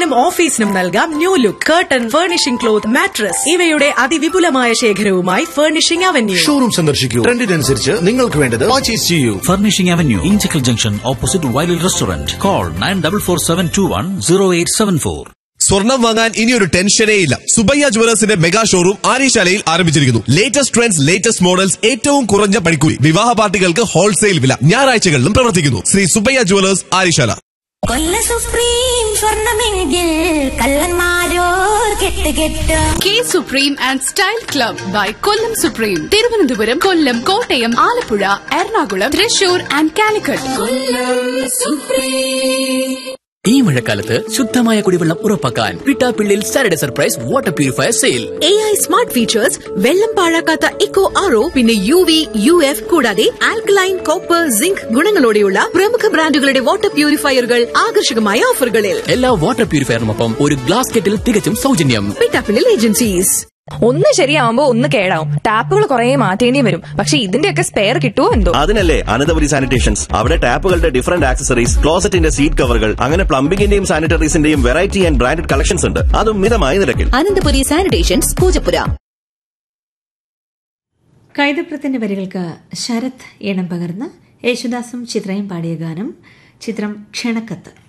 വീടിനും ഓഫീസിനും നൽകാം new look curtain furnishing cloth mattress ഇവയുടെ അതിവിപുലമായ ശേഖരവുമായി ഫർണിഷിംഗ് അവന്യൂ ഷോറൂം സന്ദർശിക്കൂ ട്രെൻഡിനനുസരിച്ച് നിങ്ങൾക്ക് വേണ്ടത് പർച്ചേസ് ചെയ്യൂ Furnishing Avenue, Inchicle Junction, opposite Wiley Restaurant. Call 9447210874. സ്വർണം വാങ്ങാൻ ഇനിയൊരു ടെൻഷനേ ഇല്ല സുബയ്യ ജുവലേഴ്സിന്റെ മെഗാ ഷോറൂം ആര്യശാലയിൽ ആരംഭിച്ചിരിക്കുന്നു ലേറ്റസ്റ്റ് ട്രെൻഡ്സ് ലേറ്റസ്റ്റ് മോഡൽസ് ഏറ്റവും കുറഞ്ഞ പണിക്കൂലി വിവാഹ പാർട്ടികൾക്ക് ഹോൾസെയിൽ വില ഞായറാഴ്ചകളിലും പ്രവർത്തിക്കുന്നു ശ്രീ സുബയ്യ ജുവലേഴ്സ് ആര്യശാല കൊല്ല സുപ്രീം സ്വർണമെങ്കിൽ കള്ളന്മാരോർ കെട്ട് കെട്ട് K supreme and style club by Kollam supreme Thiruvananthapuram Kollam Kottayam Alappuzha Ernakulam Thrissur and Calicut ഈ മഴക്കാലത്ത് ശുദ്ധമായ കുടിവെള്ളം ഉറപ്പാക്കാൻ Pittappillil Saturday surprise water purifier sale A I smart features വെള്ളം പാഴാക്കാത്ത ഇക്കോ ആറോ പിന്നെ യു വി യു എഫ് കൂടാതെ ആൽക്കലൈൻ കോപ്പർ സിങ്ക് ഗുണങ്ങളോടെയുള്ള പ്രമുഖ ബ്രാൻഡുകളുടെ വാട്ടർ പ്യൂരിഫയറുകൾ ആകർഷകമായ ഓഫറുകളിൽ എല്ലാ വാട്ടർ പ്യൂരിഫയറിനൊപ്പം ഒരു ഗ്ലാസ് കെറ്റിൽ തികച്ചും സൗജന്യം പിട്ടാപ്പിളിൽ ഏജൻസീസ് ഒന്ന് ശരിയാവുമ്പോ ഒന്ന് കേടാവും ടാപ്പുകൾ കുറെ മാറ്റേണ്ടി വരും പക്ഷെ ഇതിന്റെയൊക്കെ സ്പെയർ കിട്ടുമോ എന്തോ അതിനല്ലേ അനന്തപുരി സാനിറ്റേഷൻസ് അവിടെ ടാപ്പുകളുടെ ഡിഫറന്റ് ആക്സസറീസ് ക്ലോസറ്റിന്റെ സീറ്റ് കവറുകൾ അങ്ങനെ പ്ലംബിംഗിന്റെയും സാനിറ്ററീസിന്റെയും വെറൈറ്റി ആൻഡ് ബ്രാൻഡഡ് കളക്ഷൻസ് ഉണ്ട് അതും മിതമായ നിരക്കിൽ അനന്തപുരി സാനിറ്റേഷൻസ് പൂജപ്പുര കൈതപ്രത്തിന്റെ വരികൾക്ക് ശരത് ഈണം പകർന്ന് യേശുദാസും ചിത്രയും പാടിയ ഗാനം ചിത്രം ക്ഷണക്കത്ത്